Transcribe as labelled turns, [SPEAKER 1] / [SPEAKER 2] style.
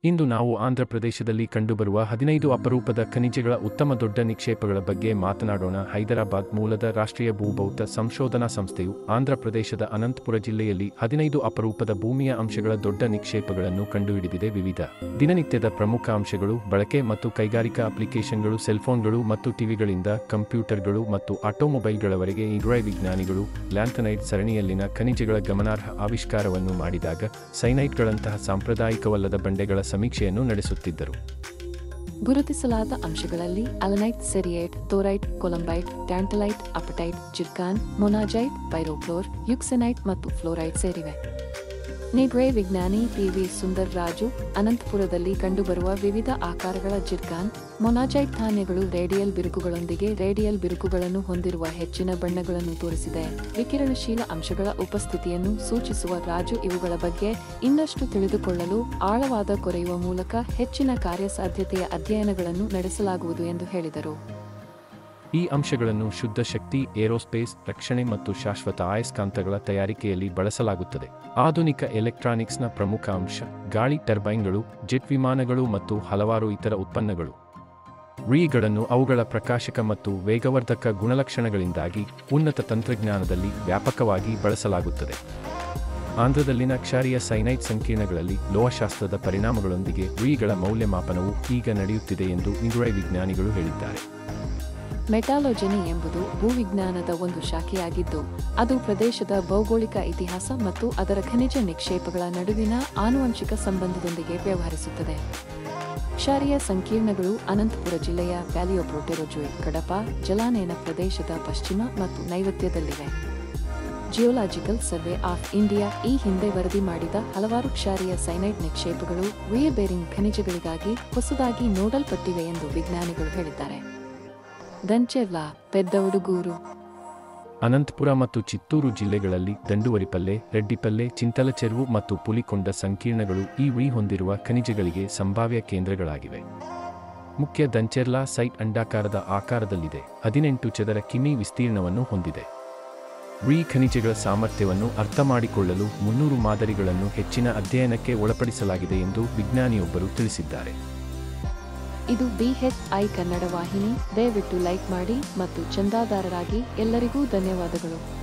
[SPEAKER 1] ಇಂದು ನಾವು ಆಂಧ್ರಪ್ರದೇಶದಲ್ಲಿ ಕಂಡುಬರುವ ಹದಿನೈದು ಅಪರೂಪದ ಖನಿಜಗಳ ಉತ್ತಮ ದೊಡ್ಡ ನಿಕ್ಷೇಪಗಳ ಬಗ್ಗೆ ಮಾತನಾಡೋಣ ಹೈದರಾಬಾದ್ ಮೂಲದ ರಾಷ್ಟ್ರೀಯ ಭೂಭೌತ ಸಂಶೋಧನಾ ಸಂಸ್ಥೆಯು ಆಂಧ್ರಪ್ರದೇಶದ ಅನಂತಪುರ ಜಿಲ್ಲೆಯಲ್ಲಿ ಹದಿನೈದು ಅಪರೂಪದ ಭೂಮಿಯ ಅಂಶಗಳ ದೊಡ್ಡ ನಿಕ್ಷೇಪಗಳನ್ನು ಕಂಡುಹಿಡಿದಿದೆ ವಿವಿಧ ದಿನನಿತ್ಯದ ಪ್ರಮುಖ ಅಂಶಗಳು ಬಳಕೆ ಮತ್ತು ಕೈಗಾರಿಕಾ ಅಪ್ಲಿಕೇಶನ್ಗಳು ಸೆಲ್ಫೋನ್ಗಳು ಮತ್ತು ಟಿವಿಗಳಿಂದ ಕಂಪ್ಯೂಟರ್ಗಳು ಮತ್ತು ಆಟೋಮೊಬೈಲ್ಗಳವರೆಗೆ ಇಗ್ರೈ ವಿಜ್ಞಾನಿಗಳು ಲ್ಯಾಂಥನೈಟ್ ಸರಣಿಯಲ್ಲಿನ ಖನಿಜಗಳ ಗಮನಾರ್ಹ ಆವಿಷ್ಕಾರವನ್ನು ಮಾಡಿದಾಗ ಸೈನೈಟ್ಗಳಂತಹ ಸಾಂಪ್ರದಾಯಿಕವಲ್ಲದ ಬಂಡೆಗಳ ಸಮೀಕ್ಷೆಯನ್ನು ನಡೆಸುತ್ತಿದ್ದರು
[SPEAKER 2] ಗುರುತಿಸಲಾದ ಅಂಶಗಳಲ್ಲಿ ಅಲನೈಟ್ ಸೆರಿಯೇಟ್ thorite columbite tantalite apatite zircon monazite pyrochlore euxenite ಮತ್ತು ಫ್ಲೋರೈಡ್ ಸೇರಿವೆ ನಿಗ್ರೇ ವಿಜ್ಞಾನಿ ಪಿ ವಿ ಸುಂದರ್ ರಾಜು ಅನಂತಪುರದಲ್ಲಿ ಕಂಡುಬರುವ ವಿವಿಧ ಆಕಾರಗಳ ಜಿರ್ಕಾನ್ ಮೊನಾಜೈಟ್ ಧಾನ್ಯಗಳು ರೇಡಿಯಲ್ ಬಿರುಕುಗಳೊಂದಿಗೆ ರೇಡಿಯಲ್ ಬಿರುಕುಗಳನ್ನು ಹೊಂದಿರುವ ಹೆಚ್ಚಿನ ಬಣ್ಣಗಳನ್ನು ತೋರಿಸಿದೆ ವಿಕಿರಣಶೀಲ ಅಂಶಗಳ ಉಪಸ್ಥಿತಿಯನ್ನು ಸೂಚಿಸುವ ರಾಜು ಇವುಗಳ ಬಗ್ಗೆ ಇನ್ನಷ್ಟು ತಿಳಿದುಕೊಳ್ಳಲು ಆಳವಾದ ಕೊರೆಯುವ ಮೂಲಕ ಹೆಚ್ಚಿನ ಕಾರ್ಯಸಾಧ್ಯತೆಯ ಅಧ್ಯಯನಗಳನ್ನು ನಡೆಸಲಾಗುವುದು ಎಂದು ಹೇಳಿದರು
[SPEAKER 1] ಈ ಅಂಶಗಳನ್ನು ಶುದ್ಧ ಶಕ್ತಿ ಏರೋಸ್ಪೇಸ್ ರಕ್ಷಣೆ ಮತ್ತು ಶಾಶ್ವತ ಆಯಸ್ಕಾಂತಗಳ ತಯಾರಿಕೆಯಲ್ಲಿ ಬಳಸಲಾಗುತ್ತದೆ ಆಧುನಿಕ ಎಲೆಕ್ಟ್ರಾನಿಕ್ಸ್ನ ಪ್ರಮುಖ ಅಂಶ ಗಾಳಿ ಟರ್ಬೈನ್ಗಳು ಜೆಟ್ ವಿಮಾನಗಳು ಮತ್ತು ಹಲವಾರು ಇತರ ಉತ್ಪನ್ನಗಳು ರೀಗಳನ್ನು ಅವುಗಳ ಪ್ರಕಾಶಕ ಮತ್ತು ವೇಗವರ್ಧಕ ಗುಣಲಕ್ಷಣಗಳಿಂದಾಗಿ ಉನ್ನತ ತಂತ್ರಜ್ಞಾನದಲ್ಲಿ ವ್ಯಾಪಕವಾಗಿ ಬಳಸಲಾಗುತ್ತದೆ ಆಂಧ್ರದಲ್ಲಿನ ಕ್ಷಾರಿಯ ಸೈನೈಟ್ ಸಂಕೀರ್ಣಗಳಲ್ಲಿ ಲೋಹಶಾಸ್ತ್ರದ ಪರಿಣಾಮಗಳೊಂದಿಗೆ ರೀಗಳ ಮೌಲ್ಯಮಾಪನವು ಈಗ ನಡೆಯುತ್ತಿದೆ ಎಂದು ಇಂಗ್ರೈ ವಿಜ್ಞಾನಿಗಳು ಹೇಳಿದ್ದಾರೆ
[SPEAKER 2] ಮೆಟಾಲೋಜನಿ ಎಂಬುದು ಭೂವಿಜ್ಞಾನದ ಒಂದು ಶಾಖೆಯಾಗಿದ್ದು ಅದು ಪ್ರದೇಶದ ಭೌಗೋಳಿಕ ಇತಿಹಾಸ ಮತ್ತು ಅದರ ಖನಿಜ ನಿಕ್ಷೇಪಗಳ ನಡುವಿನ ಆನುವಂಶಿಕ ಸಂಬಂಧದೊಂದಿಗೆ ವ್ಯವಹರಿಸುತ್ತದೆ ಕ್ಷಾರಿಯ ಸಂಕೀರ್ಣಗಳು ಅನಂತಪುರ ಜಿಲ್ಲೆಯ ವ್ಯಾಲಿಯೋಪ್ರೋಟೆರೋಜುಯ್ ಕಡಪ ಜಲಾನಯನ ಪ್ರದೇಶದ ಪಶ್ಚಿಮ ಮತ್ತು ನೈಋತ್ಯದಲ್ಲಿವೆ ಜಿಯೋಲಾಜಿಕಲ್ ಸರ್ವೆ ಆಫ್ ಇಂಡಿಯಾ ಈ ಹಿಂದೆ ವರದಿ ಮಾಡಿದ ಹಲವಾರು ಕ್ಷಾರಿಯ ಸೈನೈಟ್ ನಿಕ್ಷೇಪಗಳು ಬೇರಿಂಗ್ ಖನಿಜಗಳಿಗಾಗಿ ಹೊಸದಾಗಿ ನೋಡಲ್ಪಟ್ಟಿವೆ ಎಂದು ವಿಜ್ಞಾನಿಗಳು ಹೇಳಿದ್ದಾರೆ ದಂಚೆರ್ಲಾ ಪೆದ್ದ ಉಡುಗೂರು
[SPEAKER 1] ಅನಂತಪುರ ಮತ್ತು ಚಿತ್ತೂರು ಜಿಲ್ಲೆಗಳಲ್ಲಿ ದಂಡುವರಿಪಲ್ಲೆ ರೆಡ್ಡಿಪಲ್ಲೆ ಚಿಂತಲಚೆರುವು ಮತ್ತು ಪುಲಿಕೊಂಡ ಸಂಕೀರ್ಣಗಳು ಈ ಉಳಿ ಹೊಂದಿರುವ ಖನಿಜಗಳಿಗೆ ಸಂಭಾವ್ಯ ಕೇಂದ್ರಗಳಾಗಿವೆ ಮುಖ್ಯ ದಂಚೆರ್ಲಾ ಸೈಟ್ ಅಂಡಾಕಾರದ ಆಕಾರದಲ್ಲಿದೆ ಹದಿನೆಂಟು ಚದರ ಕಿಮಿ ವಿಸ್ತೀರ್ಣವನ್ನು ಹೊಂದಿದೆ ರಿ ಖನಿಜಗಳ ಸಾಮರ್ಥ್ಯವನ್ನು ಅರ್ಥಮಾಡಿಕೊಳ್ಳಲು ಮುನ್ನೂರು ಮಾದರಿಗಳನ್ನು ಹೆಚ್ಚಿನ ಅಧ್ಯಯನಕ್ಕೆ ಒಳಪಡಿಸಲಾಗಿದೆ ಎಂದು ವಿಜ್ಞಾನಿಯೊಬ್ಬರು ತಿಳಿಸಿದ್ದಾರೆ
[SPEAKER 2] ಇದು ಬಿಎಚ್ಐ ಕನ್ನಡ ವಾಹಿನಿ ದಯವಿಟ್ಟು ಲೈಕ್ ಮಾಡಿ ಮತ್ತು ಚಂದಾದಾರರಾಗಿ ಎಲ್ಲರಿಗೂ ಧನ್ಯವಾದಗಳು